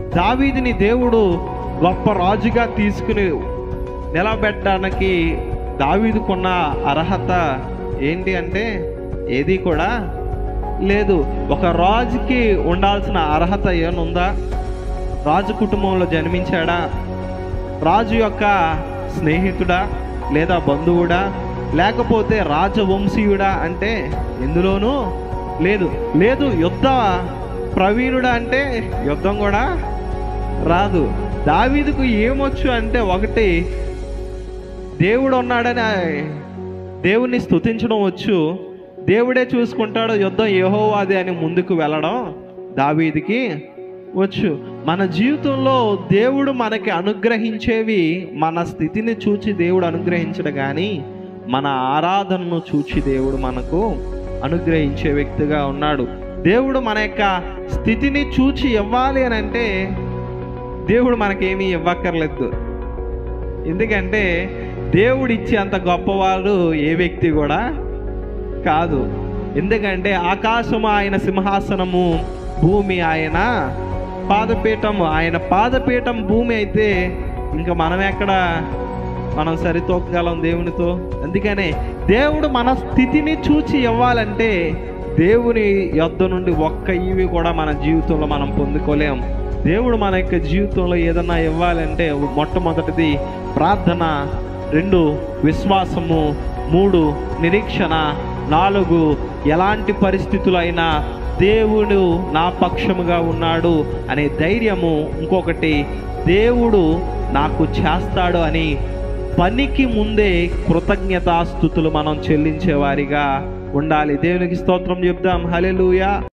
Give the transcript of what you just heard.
దావీదిని దేవుడు గొప్ప రాజుగా తీసుకుని నిలబెట్టడానికి దావీదుకున్న అర్హత ఏంటి అంటే ఏది కూడా లేదు ఒక రాజుకి ఉండాల్సిన అర్హత ఏమనుందా రాజు కుటుంబంలో జన్మించాడా రాజు యొక్క స్నేహితుడా లేదా బంధువుడా లేకపోతే రాజవంశీయుడా అంటే ఎందులోనూ లేదు లేదు యుద్ధ ప్రవీణుడా అంటే యుద్ధం కూడా రాదు దావీదుకు ఏమొచ్చు అంటే ఒకటి దేవుడు ఉన్నాడని దేవుణ్ణి స్తుతించడం వచ్చు దేవుడే చూసుకుంటాడు యుద్ధం యెహోవాదే అని ముందుకు వెళ్ళడం దావీదికి వచ్చు మన జీవితంలో దేవుడు మనకి అనుగ్రహించేవి మన స్థితిని చూచి దేవుడు అనుగ్రహించడు కానీ మన ఆరాధనను చూచి దేవుడు మనకు అనుగ్రహించే వ్యక్తిగా ఉన్నాడు దేవుడు మన యొక్క స్థితిని చూచి ఇవ్వాలి అని అంటే దేవుడు మనకేమీ ఇవ్వక్కర్లేదు ఎందుకంటే దేవుడు ఇచ్చే అంత గొప్పవాడు ఏ వ్యక్తి కూడా కాదు ఎందుకంటే ఆకాశము ఆయన సింహాసనము భూమి ఆయన పాదపీఠము ఆయన పాదపీఠం భూమి అయితే ఇంకా మనం ఎక్కడ మనం సరితూకగలం దేవునితో అందుకనే దేవుడు మన స్థితిని చూచి ఇవ్వాలంటే దేవుని యొద్ద నుండి ఒక్క ఇవి కూడా మన జీవితంలో మనం పొందుకోలేం దేవుడు మన యొక్క జీవితంలో ఏదన్నా ఇవ్వాలంటే మొట్టమొదటిది ప్రార్థన రెండు విశ్వాసము మూడు నిరీక్షణ నాలుగు ఎలాంటి పరిస్థితులైనా దేవుడు నా పక్షముగా ఉన్నాడు అనే ధైర్యము ఇంకొకటి దేవుడు నాకు చేస్తాడు అని పనికి ముందే కృతజ్ఞతాస్థుతులు మనం చెల్లించేవారిగా ఉండాలి దేవునికి స్తోత్రం చెప్దాం హల్లెలూయా